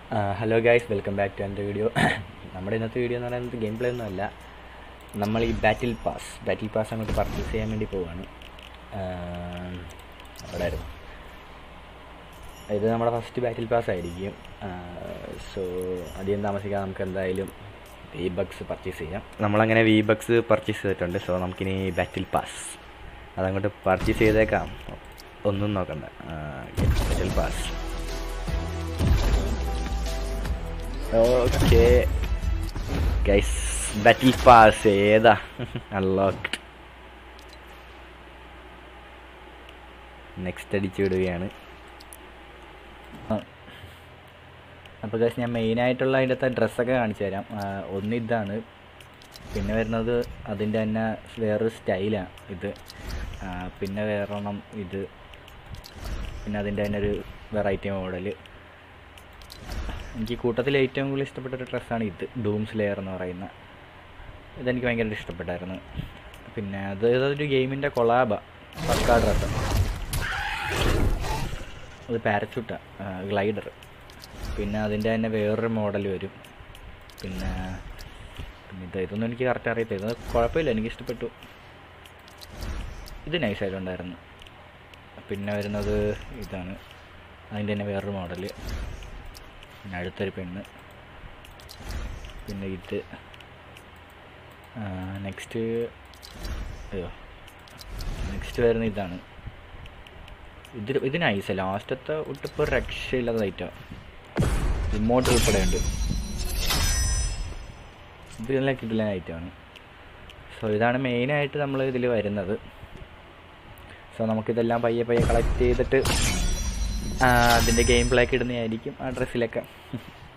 hello guys welcome back to എൻ്റെ video നമ്മുടെ ഇന്നത്തെ വീഡിയോ എന്ന് പറയുന്നത് ഗെയിം പ്ലേ ഒന്നുമല്ല നമ്മൾ ഈ ബാറ്റിൽ പാസ് ബാറ്റിൽ പാസ് അങ്ങോട്ട് പർച്ചേസ് ചെയ്യാൻ വേണ്ടി പോവാണ് അവിടെ ആയിരുന്നു ഇത് നമ്മുടെ ഫസ്റ്റ് ബാറ്റിൽ പാസ് ആയിരിക്കും സോ അധികം താമസിക്കാതെ നമുക്ക് എന്തായാലും വി ബക്സ് പർച്ചേസ് ചെയ്യാം നമ്മളങ്ങനെ വി ബക്സ് പർച്ചേസ് ചെയ്തിട്ടുണ്ട് സോ നമുക്കിനി ബാറ്റിൽ പാസ് അതങ്ങോട്ട് പർച്ചേസ് ചെയ്തേക്കാം ഒന്നും നോക്കണ്ട battle pass okay guys battle pass ഏതാ അൺലോക്ഡ് നെക്സ്റ്റ് അടിച്ചു വിടുകയാണ് അപ്പോൾ ഗൈസ് ഞാൻ മെയിനായിട്ടുള്ള അതിൻ്റെ ഡ്രസ്സൊക്കെ കാണിച്ചു തരാം ആ, ഒന്ന് ഇതാണ് പിന്നെ വരുന്നത് അതിൻ്റെ തന്നെ വേറൊരു സ്റ്റൈലാണ് ഇത് ആ, പിന്നെ വേറൊരെണ്ണം ഇത് പിന്നെ അതിൻ്റെ തന്നെ ഒരു വെറൈറ്റി മോഡൽ എനിക്ക് കൂട്ടത്തിൽ ഏറ്റവും കൂടുതൽ ഇഷ്ടപ്പെട്ട ഒരു ഡ്രസ്സാണ് ഇത് ഡൂംസ് ലെയർ എന്ന് പറയുന്ന ഇതെനിക്ക് ഭയങ്കരമായിട്ട് ഇഷ്ടപ്പെട്ടായിരുന്നു പിന്നെ അത് ഇതൊരു ഗെയിമിൻ്റെ കൊളാബ പക്കാ ഡ്രസ്സ് അത് പാരച്യൂട്ടാണ് ഗ്ലൈഡർ പിന്നെ അതിൻ്റെ തന്നെ വേറൊരു മോഡൽ വരും പിന്നെ പിന്നെ ഇത് ഇതൊന്നും എനിക്ക് കറക്റ്റ് അറിയത്തില്ല ഇത് കുഴപ്പമില്ല എനിക്ക് ഇഷ്ടപ്പെട്ടു ഇത് നൈസായിട്ടുണ്ടായിരുന്നു പിന്നെ വരുന്നത് ഇതാണ് അതിൻ്റെ തന്നെ വേറൊരു മോഡൽ പിന്നെ അടുത്തൊരു പെണ്ണ് പിന്നെ ഇത് നെക്സ്റ്റ് അയ്യോ നെക്സ്റ്റ് വരുന്ന ഇതാണ് ഇത് ഇത് നൈസ് ലാസ്റ്റത്തെ ഒട്ടിപ്പോൾ രക്ഷയില്ലാത്ത ഐറ്റം റിമോട്ട് ഉൾപ്പെടെ ഉണ്ട് ഇത് നല്ല കിട്ടില്ല ഐറ്റമാണ് സോ ഇതാണ് മെയിനായിട്ട് നമ്മൾ ഇതിൽ വരുന്നത് സോ നമുക്കിതെല്ലാം പയ്യെ പയ്യെ കളക്ട് ചെയ്തിട്ട് ആ, അതിൻ്റെ ഗെയിം പ്ലേക്ക് ഇടുന്നതായിരിക്കും ആ ഡ്രസ്സിലൊക്കെ